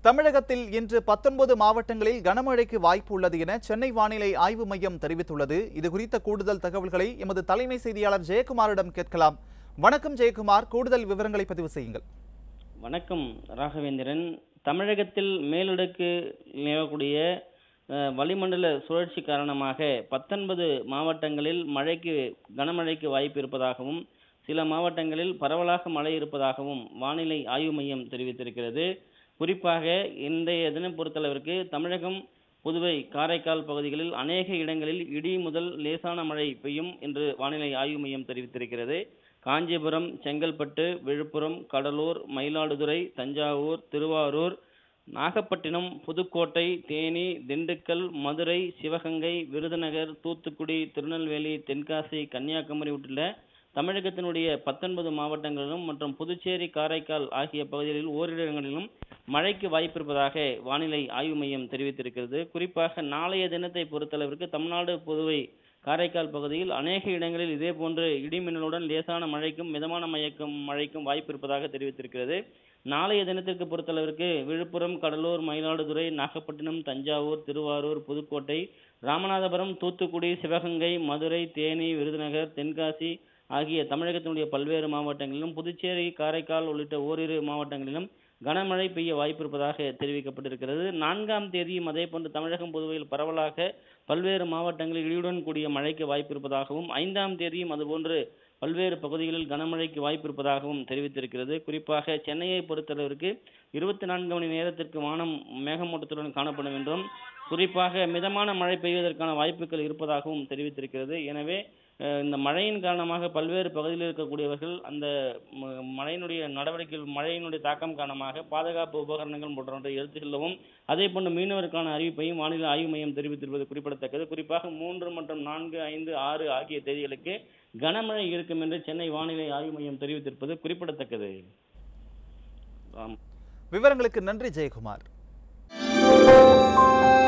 தமிழகத்தில் இன்று பத்தொன்பது மாவட்டங்களில் கனமழைக்கு வாய்ப்பு உள்ளது என சென்னை வானிலை ஆய்வு மையம் தெரிவித்துள்ளது இது குறித்த கூடுதல் தகவல்களை எமது தலைமை செய்தியாளர் ஜெயக்குமாரிடம் கேட்கலாம் வணக்கம் ஜெயக்குமார் கூடுதல் விவரங்களை பதிவு செய்யுங்கள் வணக்கம் ராகவேந்திரன் தமிழகத்தில் மேலடுக்கு நிலவக்கூடிய அஹ், வளிமண்டல சுழற்சி காரணமாக பத்தொன்பது மாவட்டங்களில் மழைக்கு கனமழைக்கு வாய்ப்பு இருப்பதாகவும் சில மாவட்டங்களில் பரவலாக மழை இருப்பதாகவும் வானிலை ஆய்வு மையம் தெரிவித்திருக்கிறது குறிப்பாக இன்றைய தினம் பொறுத்தளவிற்கு தமிழகம் புதுவை காரைக்கால் பகுதிகளில் அநேக இடங்களில் இடி முதல் லேசான மழை பெய்யும் என்று வானிலை ஆய்வு மையம் தெரிவித்திருக்கிறது காஞ்சிபுரம் செங்கல்பட்டு விழுப்புரம் கடலூர் மயிலாடுதுறை தஞ்சாவூர் திருவாரூர் நாகப்பட்டினம் புதுக்கோட்டை தேனி திண்டுக்கல் மதுரை சிவகங்கை விருதுநகர் தூத்துக்குடி திருநெல்வேலி தென்காசி கன்னியாகுமரி உட்பட தமிழகத்தினுடைய பத்தொன்பது மாவட்டங்களிலும் மற்றும் புதுச்சேரி காரைக்கால் ஆகிய பகுதிகளில் ஓரிரு இடங்களிலும் மழைக்கு வாய்ப்பிருப்பதாக வானிலை ஆய்வு மையம் தெரிவித்திருக்கிறது குறிப்பாக நாளைய தினத்தை பொறுத்தளவிற்கு தமிழ்நாடு புதுவை காரைக்கால் பகுதியில் அநேக இடங்களில் இதே போன்று இடிமின்னலுடன் லேசான மழைக்கும் மிதமான மழைக்கும் மழைக்கும் வாய்ப்பு இருப்பதாக தெரிவித்திருக்கிறது நாளைய தினத்திற்கு பொறுத்தளவிற்கு விழுப்புரம் கடலூர் மயிலாடுதுறை நாகப்பட்டினம் தஞ்சாவூர் திருவாரூர் புதுக்கோட்டை ராமநாதபுரம் தூத்துக்குடி சிவகங்கை மதுரை தேனி விருதுநகர் தென்காசி ஆகிய தமிழகத்தினுடைய பல்வேறு மாவட்டங்களிலும் புதுச்சேரி காரைக்கால் உள்ளிட்ட ஓரிரு மாவட்டங்களிலும் கனமழை பெய்ய வாய்ப்பு இருப்பதாக தெரிவிக்கப்பட்டிருக்கிறது நான்காம் தேதியும் அதே போன்று தமிழகம் புதுவையில் பரவலாக பல்வேறு மாவட்டங்களில் இடியுடன் கூடிய மழைக்கு வாய்ப்பு இருப்பதாகவும் ஐந்தாம் தேதியும் அதுபோன்று பல்வேறு பகுதிகளில் கனமழைக்கு வாய்ப்பு இருப்பதாகவும் தெரிவித்திருக்கிறது குறிப்பாக சென்னையை பொறுத்தளவிற்கு இருபத்தி நான்கு மணி நேரத்திற்கு வானம் மேகமூட்டத்துடன் காணப்படும் என்றும் குறிப்பாக மிதமான மழை பெய்வதற்கான வாய்ப்புகள் இருப்பதாகவும் தெரிவித்திருக்கிறது எனவே அஹ், இந்த மழையின் காரணமாக பல்வேறு பகுதியில் இருக்கக்கூடியவர்கள் அந்த ம- மழையினுடைய நடவடிக்கைகள் மழையினுடைய தாக்கம் காரணமாக பாதுகாப்பு உபகரணங்கள் போன்றவற்றை எடுத்து செல்லவும் அதே போன்று மீனவருக்கான அறிவிப்பையும் வானிலை ஆய்வு மையம் தெரிவித்திருப்பது குறிப்பிடத்தக்கது குறிப்பாக மூன்று மற்றும் நான்கு ஐந்து ஆறு ஆகிய தேதிகளுக்கு கனமழை இருக்கும் என்று சென்னை வானிலை ஆய்வு மையம் தெரிவித்திருப்பது குறிப்பிடத்தக்கது ஆம் விவரங்களுக்கு நன்றி ஜெயக்குமார்